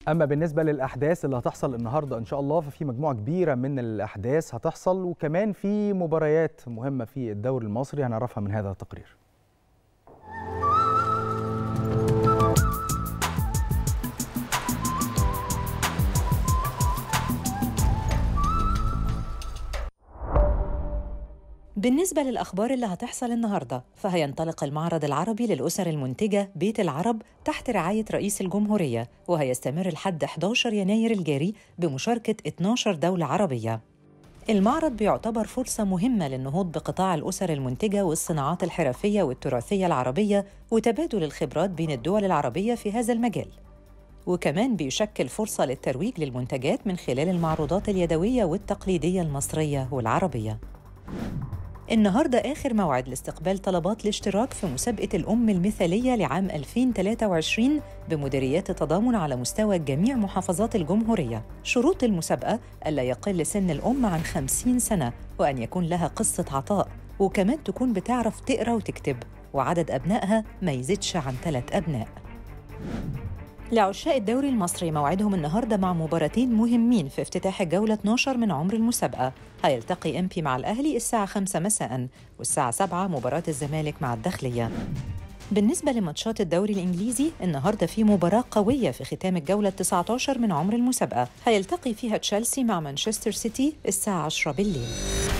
اما بالنسبه للاحداث اللي هتحصل النهارده ان شاء الله ففي مجموعه كبيره من الاحداث هتحصل وكمان في مباريات مهمه في الدوري المصري هنعرفها من هذا التقرير بالنسبة للأخبار اللي هتحصل النهاردة فهينطلق المعرض العربي للأسر المنتجة بيت العرب تحت رعاية رئيس الجمهورية وهيستمر لحد 11 يناير الجاري بمشاركة 12 دولة عربية المعرض بيعتبر فرصة مهمة للنهوض بقطاع الأسر المنتجة والصناعات الحرفية والتراثية العربية وتبادل الخبرات بين الدول العربية في هذا المجال وكمان بيشكل فرصة للترويج للمنتجات من خلال المعروضات اليدوية والتقليدية المصرية والعربية النهاردة آخر موعد لاستقبال طلبات الاشتراك في مسابقة الأم المثالية لعام 2023 بمديريات التضامن على مستوى جميع محافظات الجمهورية شروط المسابقة ألا يقل سن الأم عن 50 سنة وأن يكون لها قصة عطاء وكمان تكون بتعرف تقرأ وتكتب وعدد أبنائها ما يزيدش عن ثلاث أبناء لعشاق الدوري المصري موعدهم النهارده مع مباراتين مهمين في افتتاح الجولة 12 من عمر المسابقة هيلتقي امبي مع الأهلي الساعة 5 مساء والساعة 7 مباراة الزمالك مع الداخلية بالنسبة لماتشات الدوري الإنجليزي النهاردة في مباراة قوية في ختام الجولة 19 من عمر المسابقة هيلتقي فيها تشيلسي مع مانشستر سيتي الساعة 10 بالليل